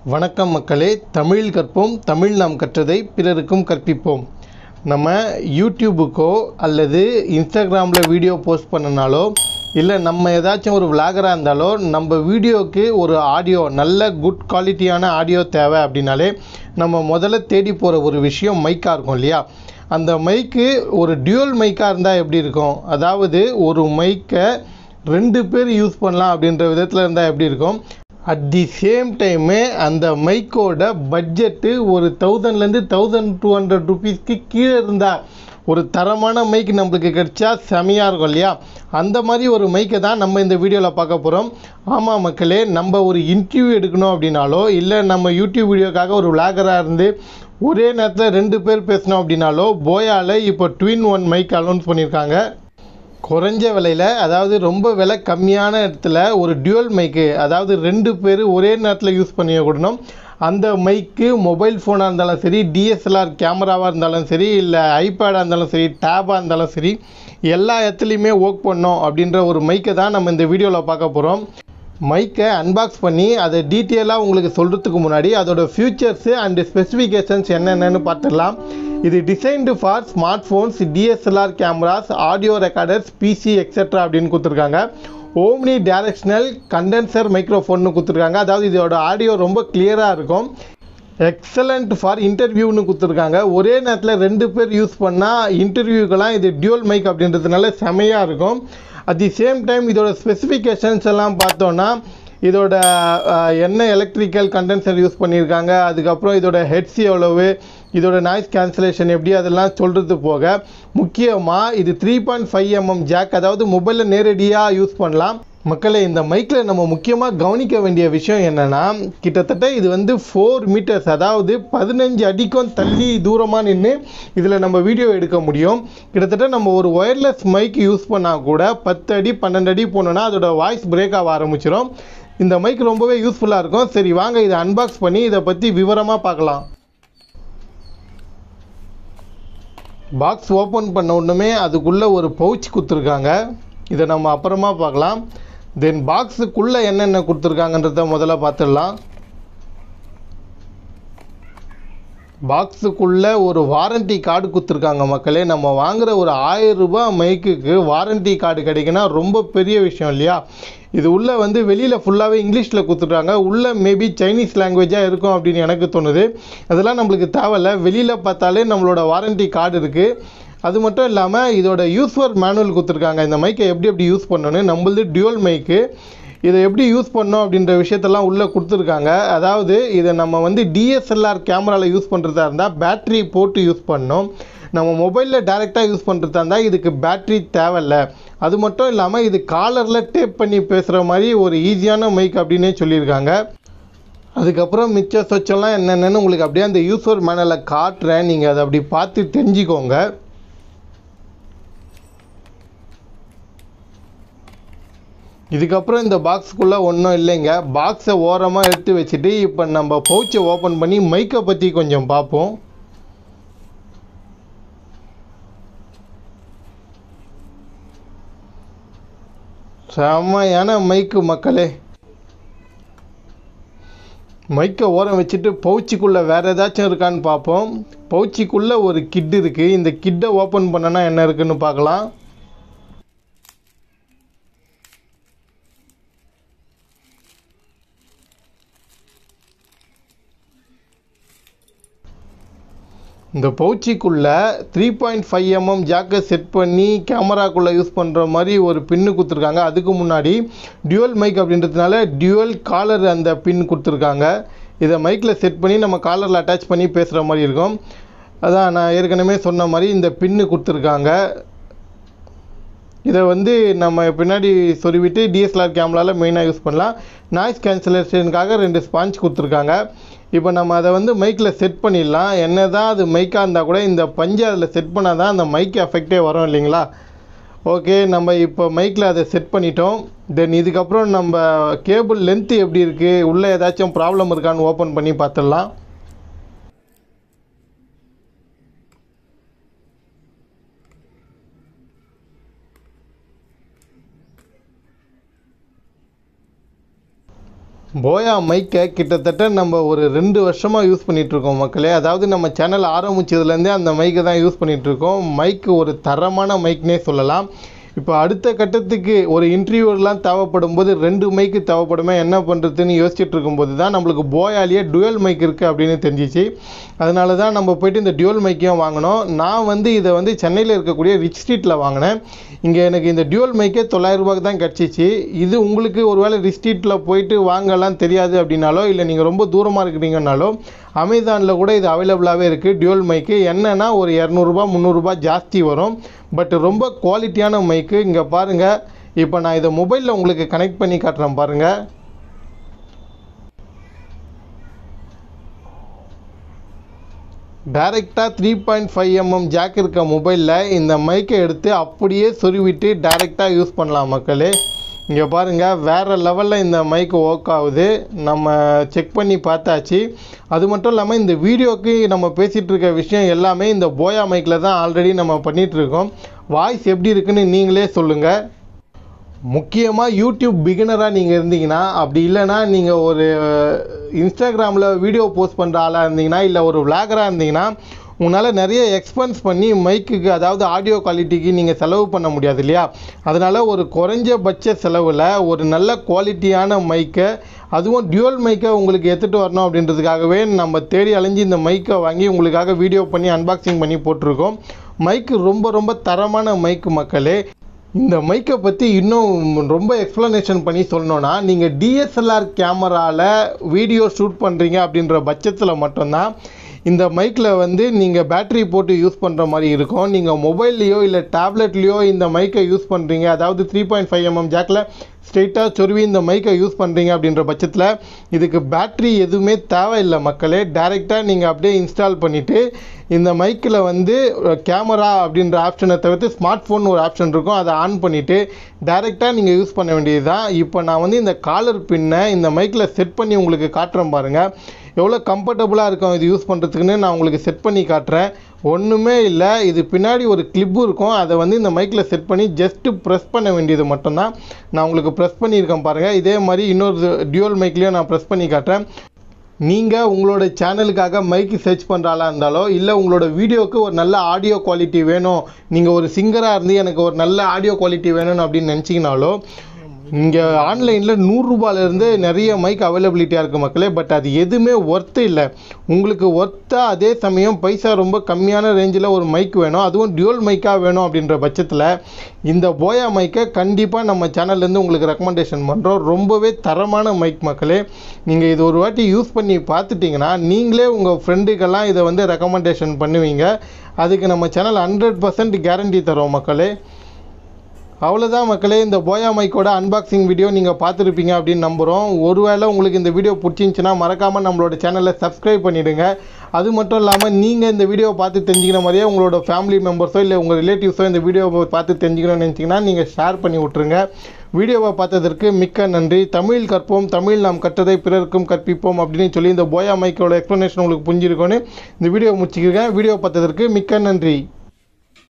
வணக்கம் மக்களே தமிழ் கற்போம் தமிழ் நாம் கற்றதை பிறருக்கும் கற்பிப்போம் நம்ம யூடியூபுக்கோ அல்லது இன்ஸ்டாகிராமில் வீடியோ போஸ்ட் பண்ணனாலோ இல்லை நம்ம ஏதாச்சும் ஒரு விளாகராக இருந்தாலோ நம்ம வீடியோவுக்கு ஒரு ஆடியோ நல்ல குட் குவாலிட்டியான ஆடியோ தேவை அப்படின்னாலே நம்ம முதல்ல தேடி போகிற ஒரு விஷயம் மைக்காக இருக்கும் இல்லையா அந்த மைக்கு ஒரு டியூவல் மைக்காக இருந்தால் எப்படி இருக்கும் அதாவது ஒரு மைக்கை ரெண்டு பேர் யூஸ் பண்ணலாம் அப்படின்ற விதத்தில் இருந்தால் எப்படி இருக்கும் அட் தி சேம் டைமு அந்த மைக்கோட பட்ஜெட்டு ஒரு தௌசண்ட்லேருந்து தௌசண்ட் டூ ஹண்ட்ரட் ருபீஸ்க்கு கீழே இருந்தால் ஒரு தரமான மைக் நம்மளுக்கு கிடைச்சா செமையாக இருக்கும் இல்லையா அந்த மாதிரி ஒரு மைக்கை தான் நம்ம இந்த வீடியோவில் பார்க்க போகிறோம் ஆமாம் மக்களே நம்ம ஒரு இன்டர்வியூ எடுக்கணும் அப்படின்னாலோ இல்லை நம்ம யூடியூப் வீடியோக்காக ஒரு விளாகராக இருந்து ஒரே நேரத்தில் ரெண்டு பேர் பேசணும் அப்படின்னாலோ போயாவில் இப்போ ட்வின் ஒன் மைக் அனௌன்ஸ் பண்ணியிருக்காங்க குறைஞ்ச விலையில் அதாவது ரொம்ப விலை கம்மியான இடத்துல ஒரு டியூவல் மைக்கு அதாவது ரெண்டு பேர் ஒரே நேரத்தில் யூஸ் பண்ணி கொடுக்கணும் அந்த மைக்கு மொபைல் ஃபோனாக இருந்தாலும் சரி டிஎஸ்எல்ஆர் கேமராவாக இருந்தாலும் சரி இல்லை ஐபேடாக இருந்தாலும் சரி டேபாக இருந்தாலும் சரி எல்லா இடத்துலையுமே ஒர்க் பண்ணோம் அப்படின்ற ஒரு மைக்கை தான் நம்ம இந்த வீடியோவில் பார்க்க போகிறோம் மைக்கை அன்பாக்ஸ் பண்ணி அதை டீட்டெயிலாக உங்களுக்கு சொல்கிறதுக்கு முன்னாடி அதோட ஃபியூச்சர்ஸு அண்டு ஸ்பெசிஃபிகேஷன்ஸ் என்னென்னு பார்த்துடலாம் இது designed for smartphones DSLR cameras audio recorders PC etcetera அப்படின்னு கொடுத்துருக்காங்க ஓம்னி டைரக்ஷனல் கண்டென்சர் மைக்ரோஃபோன்னு கொடுத்துருக்காங்க அதாவது இதோட ஆடியோ ரொம்ப கிளியராக இருக்கும் எக்ஸலண்ட் ஃபார் இன்டர்வியூன்னு கொடுத்துருக்காங்க ஒரே நேரத்தில் ரெண்டு பேர் யூஸ் பண்ணால் இன்டர்வியூக்கெல்லாம் இது டியூல் மைக் அப்படின்றதுனால செமையாக இருக்கும் அட் தி சேம் டைம் இதோட ஸ்பெசிஃபிகேஷன்ஸ் எல்லாம் பார்த்தோன்னா இதோட அஹ், என்ன எலக்ட்ரிக்கல் கண்டென்சர் யூஸ் பண்ணியிருக்காங்க அதுக்கப்புறம் இதோட ஹெட்ஸ் எவ்வளவு இதோட நாய்ஸ் கேன்சலேஷன் எப்படி அதெல்லாம் சொல்கிறது போக முக்கியமாக இது three point five mm jack அதாவது மொபைலில் நேரடியாக யூஸ் பண்ணலாம் மக்களே இந்த மைக்கில் நம்ம முக்கியமாக கவனிக்க வேண்டிய விஷயம் என்னென்னா கிட்டத்தட்ட இது வந்து ஃபோர் மீட்டர்ஸ் அதாவது பதினஞ்சு அடிக்கும் தள்ளி தூரமாக நின்று இதில் நம்ம வீடியோ எடுக்க முடியும் கிட்டத்தட்ட நம்ம ஒரு ஒயர்லெஸ் மைக் யூஸ் பண்ணால் கூட பத்து அடி பன்னெண்டு அடி போனோன்னா அதோட வாய்ஸ் பிரேக் ஆக ஆரம்பிச்சிடும் இந்த மைக் ரொம்பவே யூஸ்ஃபுல்லாக இருக்கும் சரி வாங்க இதை அன்பாக்ஸ் பண்ணி இதை பற்றி விவரமாக பார்க்கலாம் பாக்ஸ் ஓப்பன் பண்ண உடனே அதுக்குள்ளே ஒரு பவுச் கொடுத்துருக்காங்க இதை நம்ம அப்புறமா பார்க்கலாம் தென் பாக்ஸுக்குள்ளே என்னென்ன கொடுத்துருக்காங்கன்றத முதல்ல பார்த்துடலாம் பாக்ஸுக்குள்ளே ஒரு வாரண்டி கார்டு கொடுத்துருக்காங்க மக்களே நம்ம வாங்குற ஒரு ஆயிரம் ரூபாய் மைக்குக்கு வாரண்டி கார்டு கிடைக்குன்னா ரொம்ப பெரிய விஷயம் இல்லையா இது உள்ளே வந்து வெளியில் ஃபுல்லாகவே இங்கிலீஷில் கொடுத்துட்றாங்க உள்ளே மேபி சைனீஸ் லாங்குவேஜாக இருக்கும் அப்படின்னு எனக்கு தோணுது அதெல்லாம் நம்மளுக்கு தேவையில்ல வெளியில் பார்த்தாலே நம்மளோட வாரண்டி கார்டு இருக்குது அது மட்டும் இல்லாமல் இதோட யூஸ்வர் மேனுவல் கொடுத்துருக்காங்க இந்த மைக்கை எப்படி எப்படி யூஸ் பண்ணணும் நம்மளது டியூவல் மைக்கு இதை எப்படி யூஸ் பண்ணோம் அப்படின்ற விஷயத்தெல்லாம் உள்ளே கொடுத்துருக்காங்க அதாவது இதை நம்ம வந்து டிஎஸ்எல்ஆர் கேமராவில் யூஸ் பண்ணுறதா இருந்தால் பேட்ரி போட்டு யூஸ் பண்ணோம் நம்ம மொபைலில் டைரெக்டாக யூஸ் பண்ணுறதா இருந்தால் இதுக்கு பேட்ரி தேவையில்ல அது மட்டும் இல்லாமல் இது காலரில் டேப் பண்ணி பேசுகிற மாதிரி ஒரு ஈஸியான மைக் அப்படின்னே சொல்லியிருக்காங்க அதுக்கப்புறம் மிச்ச சொச்செல்லாம் என்னென்னு உங்களுக்கு அப்படியே அந்த யூஸர் மேனலை காட்டுறேன் நீங்கள் அதை அப்படி பார்த்து தெரிஞ்சுக்கோங்க இதுக்கப்புறம் இந்த பாக்ஸுக்குள்ளே ஒன்றும் இல்லைங்க பாக்ஸை ஓரமாக எடுத்து வச்சுட்டு இப்போ நம்ம பவுச்சை ஓப்பன் பண்ணி மைக்கை பற்றி கொஞ்சம் பார்ப்போம் செம்மையான மைக்கு மக்களே மைக்கை ஓரம் வச்சுட்டு பவுச்சிக்குள்ளே வேறு ஏதாச்சும் இருக்கான்னு பார்ப்போம் பவுச்சிக்குள்ளே ஒரு கிட் இருக்குது இந்த கிட்டை ஓப்பன் பண்ணனா என்ன இருக்குன்னு பார்க்கலாம் இந்த பவுச்சிக்குள்ளே த்ரீ பாயிண்ட் ஃபைவ் எம்எம் ஜாக்கை செட் பண்ணி கேமராக்குள்ளே யூஸ் பண்ணுற மாதிரி ஒரு பின்னு கொடுத்துருக்காங்க அதுக்கு முன்னாடி டியூவல் மைக் அப்படின்றதுனால டியூவல் காலர் அந்த பின் கொடுத்துருக்காங்க இதை மைக்கில் செட் பண்ணி நம்ம காலரில் அட்டாச் பண்ணி பேசுகிற மாதிரி இருக்கும் அதான் நான் ஏற்கனவே சொன்ன மாதிரி இந்த பின்னு கொடுத்துருக்காங்க இதை வந்து நம்ம பின்னாடி சொருவிட்டு டிஎஸ்எல்ஆர் கேமராவில் மெயினாக யூஸ் பண்ணலாம் நாய்ஸ் கேன்சலேஷனுக்காக ரெண்டு ஸ்பாஞ்ச் கொடுத்துருக்காங்க இப்போ நம்ம அதை வந்து மைக்கில் செட் பண்ணிடலாம் என்ன தான் அது மைக்காக இருந்தால் கூட இந்த பஞ்சு அதில் செட் பண்ணால் தான் அந்த மைக் எஃபெக்டே வரும் இல்லைங்களா ஓகே நம்ம இப்போ மைக்கில் அதை செட் பண்ணிட்டோம் தென் இதுக்கப்புறம் நம்ம கேபிள் லென்த்து எப்படி இருக்குது உள்ளே ஏதாச்சும் ப்ராப்ளம் இருக்கான்னு ஓப்பன் பண்ணி பார்த்துடலாம் போயா மைக்கை கிட்டத்தட்ட நம்ம ஒரு ரெண்டு வருஷமாக யூஸ் பண்ணிகிட்ருக்கோம் மக்களே அதாவது நம்ம சேனல் ஆரம்பிச்சதுலேருந்தே அந்த மைக்கை தான் யூஸ் பண்ணிகிட்ருக்கோம் மைக்கு ஒரு தரமான மைக்னே சொல்லலாம் இப்போ அடுத்த கட்டத்துக்கு ஒரு இன்டர்வியூலாம் தேவைப்படும் போது ரெண்டு மைக்கு தேவைப்படுமே என்ன பண்ணுறதுன்னு யோசிச்சுட்டு இருக்கும்போது தான் நம்மளுக்கு போயாலேயே டுவல் மைக் இருக்குது அப்படின்னு தெரிஞ்சிச்சு அதனால தான் நம்ம போயிட்டு இந்த டியூவல் மைக்கையும் வாங்கினோம் நான் வந்து இதை வந்து சென்னையில் இருக்கக்கூடிய ரிச் ஸ்ட்ரீட்டில் வாங்கினேன் இங்கே எனக்கு இந்த டியூவல் மைக்கே தொள்ளாயிரம் ரூபாய்க்கு தான் கிடச்சிச்சு இது உங்களுக்கு ஒருவேளை ரிச் ஸ்ட்ரீட்டில் போயிட்டு வாங்கலாம் தெரியாது அப்படின்னாலோ இல்லை நீங்கள் ரொம்ப தூரமாக இருக்கிறீங்கனாலோ அமேசானில் கூட இது அவைலபிளாகவே இருக்குது டியூவல் மைக்கு என்னென்னா ஒரு இரநூறுபா முந்நூறுரூபா ஜாஸ்தி வரும் பட் ரொம்ப குவாலிட்டியான மைக்கு இங்கே பாருங்கள் இப்போ நான் இதை மொபைலில் உங்களுக்கு கனெக்ட் பண்ணி காட்டுறேன் பாருங்கள் டைரெக்டாக three point five mm jack இருக்க மொபைலில் இந்த மைக்கை எடுத்து அப்படியே சொருவிட்டு டைரெக்டாக யூஸ் பண்ணலாம் மக்களே இங்கே பாருங்கள் வேறு லெவலில் இந்த மைக் ஒர்க் ஆகுது நம்ம செக் பண்ணி பார்த்தாச்சு அது மட்டும் இல்லாமல் இந்த வீடியோக்கு நம்ம பேசிகிட்டு இருக்க விஷயம் எல்லாமே இந்த போயா மைக்கில் தான் ஆல்ரெடி நம்ம பண்ணிகிட்டு இருக்கோம் வாய்ஸ் எப்படி இருக்குன்னு நீங்களே சொல்லுங்கள் முக்கியமாக யூடியூப் பிகினராக நீங்கள் இருந்தீங்கன்னா அப்படி இல்லைன்னா நீங்கள் ஒரு இன்ஸ்டாகிராமில் வீடியோ போஸ்ட் பண்ணுற ஆளாக இருந்தீங்கன்னா இல்லை ஒரு விளாகராக இருந்தீங்கன்னா உங்களால் நிறைய எக்ஸ்பென்ஸ் பண்ணி மைக்குக்கு அதாவது ஆடியோ குவாலிட்டிக்கு நீங்கள் செலவு பண்ண முடியாது இல்லையா அதனால் ஒரு குறைஞ்சபட்ச செலவில் ஒரு நல்ல குவாலிட்டியான மைக்கை அதுவும் டியூவல் மைக்கை உங்களுக்கு எடுத்துகிட்டு வரணும் அப்படின்றதுக்காகவே நம்ம தேடி அலைஞ்சு இந்த மைக்கை வாங்கி உங்களுக்காக வீடியோ பண்ணி அன்பாக்சிங் பண்ணி போட்டிருக்கோம் மைக்கு ரொம்ப ரொம்ப தரமான மைக்கு மக்களே இந்த மைக்கை பற்றி இன்னும் ரொம்ப எக்ஸ்ப்ளனேஷன் பண்ணி சொல்லணுன்னா நீங்கள் டிஎஸ்எல்ஆர் கேமராவில் வீடியோ ஷூட் பண்ணுறீங்க அப்படின்ற பட்சத்தில் மட்டும்தான் இந்த மைக்கில் வந்து நீங்கள் பேட்டரி போட்டு யூஸ் பண்ணுற மாதிரி இருக்கும் நீங்கள் மொபைல்லையோ இல்லை டேப்லெட்லேயோ இந்த மைக்கை யூஸ் பண்ணுறீங்க அதாவது த்ரீ பாயிண்ட் ஃபைவ் எம்எம் ஜாக்கில் ஸ்ட்ரெயிட்டாக சொருவி இந்த மைக்கை யூஸ் பண்ணுறீங்க அப்படின்ற பட்சத்தில் இதுக்கு பேட்ரி எதுவுமே தேவையில்லை மக்களே டைரெக்டாக நீங்கள் அப்படியே இன்ஸ்டால் பண்ணிவிட்டு இந்த மைக்கில் வந்து கேமரா அப்படின்ற ஆப்ஷனை தவிர்த்து ஸ்மார்ட் ஃபோன் ஒரு ஆப்ஷன் இருக்கும் அதை ஆன் பண்ணிவிட்டு டைரெக்டாக நீங்கள் யூஸ் பண்ண வேண்டியது தான் இப்போ நான் வந்து இந்த காலர் பின்னை இந்த மைக்கில் செட் பண்ணி உங்களுக்கு காட்டுறேன் பாருங்கள் எவ்வளோ கம்ஃபர்டபுளாக இருக்கும் இது யூஸ் பண்ணுறதுக்குன்னு நான் உங்களுக்கு செட் பண்ணி காட்டுறேன் ஒன்றுமே இல்லை இது பின்னாடி ஒரு கிளிப்பு இருக்கும் அதை வந்து இந்த மைக்கில் செட் பண்ணி ஜஸ்ட்டு ப்ரெஸ் பண்ண வேண்டியது மட்டும்தான் நான் உங்களுக்கு ப்ரெஸ் பண்ணியிருக்கேன் பாருங்கள் இதே மாதிரி இன்னொரு டியூவல் மைக்லேயும் நான் ப்ரெஸ் பண்ணி காட்டுறேன் நீங்கள் உங்களோட சேனலுக்காக மைக்கு சர்ச் பண்ணுற ஆளாக இருந்தாலோ இல்லை உங்களோட வீடியோவுக்கு ஒரு நல்ல ஆடியோ குவாலிட்டி வேணும் நீங்கள் ஒரு சிங்கராக இருந்து எனக்கு ஒரு நல்ல ஆடியோ குவாலிட்டி வேணும் அப்படின்னு நினச்சிங்கனாலோ இங்கே ஆன்லைனில் நூறுரூபாலேருந்து நிறைய மைக் அவைலபிலிட்டியாக இருக்குது மக்களே பட் அது எதுவுமே ஒர்த்து இல்லை உங்களுக்கு ஒர்த்தாக அதே சமயம் பைசா ரொம்ப கம்மியான ரேஞ்சில் ஒரு மைக் வேணும் அதுவும் டியூவல் மைக்காக வேணும் அப்படின்ற பட்சத்தில் இந்த போயா மைக்கை கண்டிப்பாக நம்ம சேனல்லேருந்து உங்களுக்கு ரெக்கமெண்டேஷன் பண்ணுறோம் ரொம்பவே தரமான மைக் மக்களே நீங்கள் இது ஒரு வாட்டி யூஸ் பண்ணி பார்த்துட்டிங்கன்னா நீங்களே உங்கள் ஃப்ரெண்டுக்கெல்லாம் இதை வந்து ரெக்கமெண்டேஷன் பண்ணுவீங்க அதுக்கு நம்ம சேனல் ஹண்ட்ரட் பர்சன்ட் கேரண்டி தரோம் மக்களே அவ்வளோதான் மக்களே இந்த போயா மைக்கோட அன்பாக்சிங் வீடியோ நீங்கள் பார்த்துருப்பீங்க அப்படின்னு நம்புகிறோம் ஒருவேளை உங்களுக்கு இந்த வீடியோ பிடிச்சிருந்துச்சின்னா மறக்காமல் நம்மளோட சேனலை சப்ஸ்கிரைப் பண்ணிவிடுங்க அது மட்டும் இல்லாமல் நீங்கள் இந்த வீடியோவை பார்த்து தெரிஞ்சுக்கிற மாதிரியே உங்களோட ஃபேமிலி மெம்பர்ஸோ இல்லை உங்கள் ரிலேட்டிவ்ஸோ இந்த வீடியோவை பார்த்து தெரிஞ்சுக்கணும்னு நினச்சிங்கன்னா நீங்கள் ஷேர் பண்ணி விட்ருங்க வீடியோவை பார்த்ததற்கு மிக்க நன்றி தமிழ் கற்போம் தமிழ் நாம் கற்றதை பிறருக்கும் கற்பிப்போம் அப்படின்னு சொல்லி இந்த போயா மைக்கோட எக்ஸ்ப்ளனேஷன் உங்களுக்கு புரிஞ்சிருக்கோன்னு இந்த வீடியோ முடிச்சுக்கிறேன் வீடியோ பார்த்ததற்கு மிக்க நன்றி